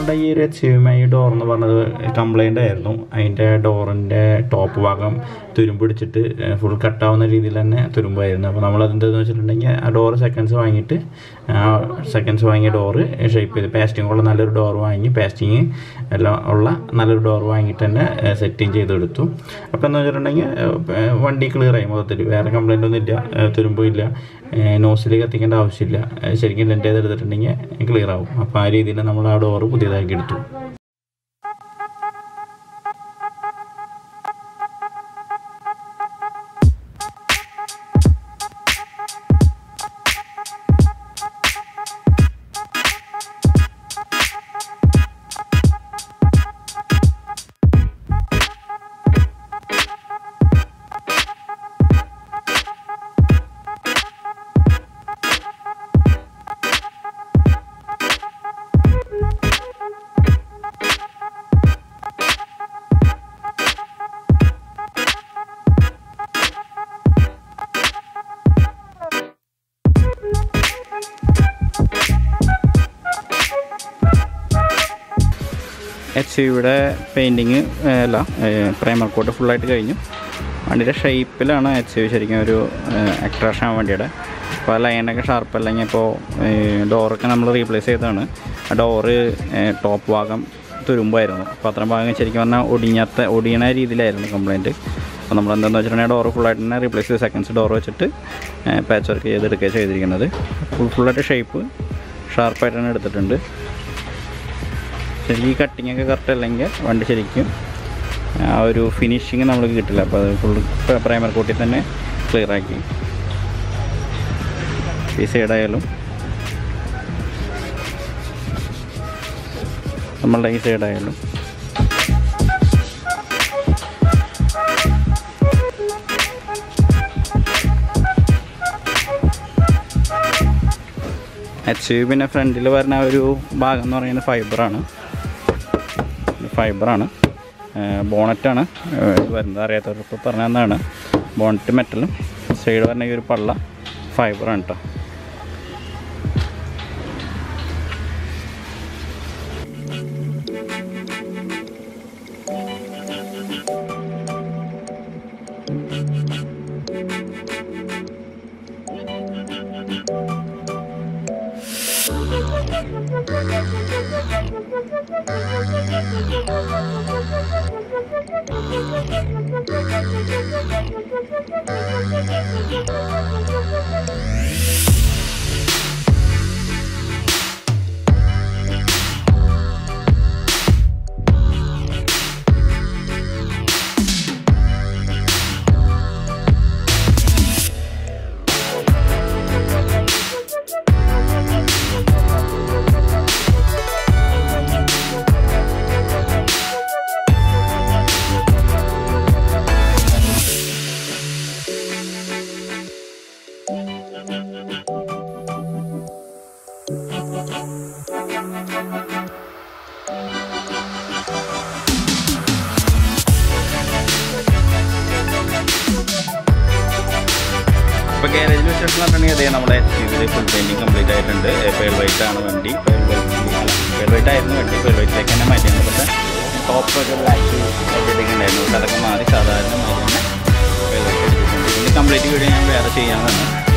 നമ്മളുടെ ഈ ഒരു H U M I door എന്ന് പറഞ്ഞത് കംപ്ലൈൻ്റ് ആയിരുന്നു അതിൻ്റെ ഡോറിൻ്റെ ടോപ്പ് ഭാഗം തുരുമ്പ് പിടിച്ചിട്ട് ഫുൾ കട്ടാവുന്ന രീതിയിൽ തന്നെ തുരുമ്പായിരുന്നു അപ്പോൾ നമ്മൾ അതെന്താണെന്ന് വെച്ചിട്ടുണ്ടെങ്കിൽ ആ ഡോറ് സെക്കൻഡ്സ് വാങ്ങിയിട്ട് ആ സെക്കൻഡ്സ് വാങ്ങിയ ഡോറ് ഷേപ്പ് ചെയ്ത് പാസ്റ്റിംഗ് ഉള്ള നല്ലൊരു ഡോർ വാങ്ങി പാസ്റ്റിങ് എല്ലാം ഉള്ള നല്ലൊരു ഡോർ വാങ്ങിയിട്ട് തന്നെ സെറ്റിങ് ചെയ്തെടുത്തു അപ്പോൾ എന്ന് വെച്ചിട്ടുണ്ടെങ്കിൽ ഏഹ്, വണ്ടി ക്ലിയർ ആയി മൊത്തത്തിൽ വേറെ കംപ്ലൈൻ്റ് ഒന്നും ഇല്ല ഏഹ്, തുരുമ്പും ഇല്ല നോസിൽ കത്തിക്കേണ്ട ആവശ്യമില്ല ഏഹ്, ശരിക്കും ലെൻറ്റ് ചെയ്തെടുത്തിട്ടുണ്ടെങ്കിൽ ക്ലിയർ ആവും അപ്പോൾ ആ രീതിയിൽ നമ്മൾ ആ ഡോറ് പുതിയതാക്കി എടുത്തു എച്ച് യുടെ പെയിൻറ്റിങ് അല്ല പ്രൈമർ കോട്ട് ഫുള്ളായിട്ട് കഴിഞ്ഞു വണ്ടിയുടെ ഷേപ്പിലാണ് എച്ച് യു ശരിക്കും ഒരു അട്രാക്ഷൻ വണ്ടിയുടെ അപ്പോൾ ലൈനൊക്കെ ഷാർപ്പ് അല്ലെങ്കിൽ ഇപ്പോൾ ഡോറൊക്കെ നമ്മൾ റീപ്ലേസ് ചെയ്തതാണ് ആ ഡോറ് ടോപ്പ് ഭാഗം തുരുമ്പായിരുന്നു അപ്പോൾ അത്രയും ഭാഗം ശരിക്കും പറഞ്ഞാൽ ഒടിഞ്ഞാത്ത ഒടിയണ രീതിയിലായിരുന്നു കംപ്ലയിൻറ്റ് അപ്പോൾ നമ്മൾ എന്താണെന്ന് വെച്ചിട്ടുണ്ടെങ്കിൽ ഡോറ് ഫുള്ളായിട്ട് തന്നെ റീപ്ലേസ് ചെയ്ത് സെക്കൻഡ്സ് ഡോർ വെച്ചിട്ട് പാച്ച് വർക്ക് ചെയ്തെടുക്കുക ചെയ്തിരിക്കുന്നത് ഫുൾ ഫുള്ളായിട്ട് ഷേപ്പ് ഷാർപ്പായിട്ട് തന്നെ എടുത്തിട്ടുണ്ട് ശരിക്കും ഈ കട്ടിങ് ഒക്കെ കറക്റ്റ് അല്ലെങ്കിൽ വണ്ടി ശരിക്കും ആ ഒരു ഫിനിഷിങ് നമുക്ക് കിട്ടില്ല അപ്പോൾ അത് ഫുൾ പ്രൈമർ കോട്ടിൽ തന്നെ ക്ലിയർ ആക്കി ഈ സൈഡായാലും നമ്മളുടെ ഈ സൈഡായാലും എച്ച് യു പിന്നെ ഫ്രണ്ടിൽ വരുന്ന ഒരു ഭാഗം എന്ന് പറയുന്നത് ഫൈബറാണ് ഫൈബറാണ് ബോണറ്റാണ് ഇത് വരുന്നത് അറിയാത്തവർക്ക് പറഞ്ഞു തന്നതാണ് ബോണറ്റ് മെറ്റലും സൈഡ് വരുന്ന ഈ ഒരു പള്ള ഫൈബറാണ് കേട്ടോ ഇപ്പോൾ ഗാരേജിൽ വെച്ചിട്ട് പറഞ്ഞിട്ടുണ്ടെങ്കിൽ അതേ നമ്മുടെ ഇതിൽ ഫുൾ പെയിൻറ്റിങ് കംപ്ലീറ്റ് ആയിട്ടുണ്ട് പേൾ വൈറ്റ് ആണ് വണ്ടി പേൾ വൈറ്റ് പേൾ വൈറ്റ് ആയിരുന്നു വണ്ടി പേൾ വൈറ്റിലേക്ക് തന്നെ മാറ്റിയാണ് പക്ഷേ ടോപ്പൊക്കെ ബ്ലാക്ക് എഡിറ്റിംഗ് ഉണ്ടായിരുന്നു പക്ഷെ അതൊക്കെ മാറി സാധാരണ മാറി തന്നെ പേൾ വൈറ്റ് അടിച്ചിട്ടുണ്ട് ഇതിന് കംപ്ലീറ്റ് വീഡിയോ ഞാൻ വേറെ ചെയ്യാമെന്നാണ്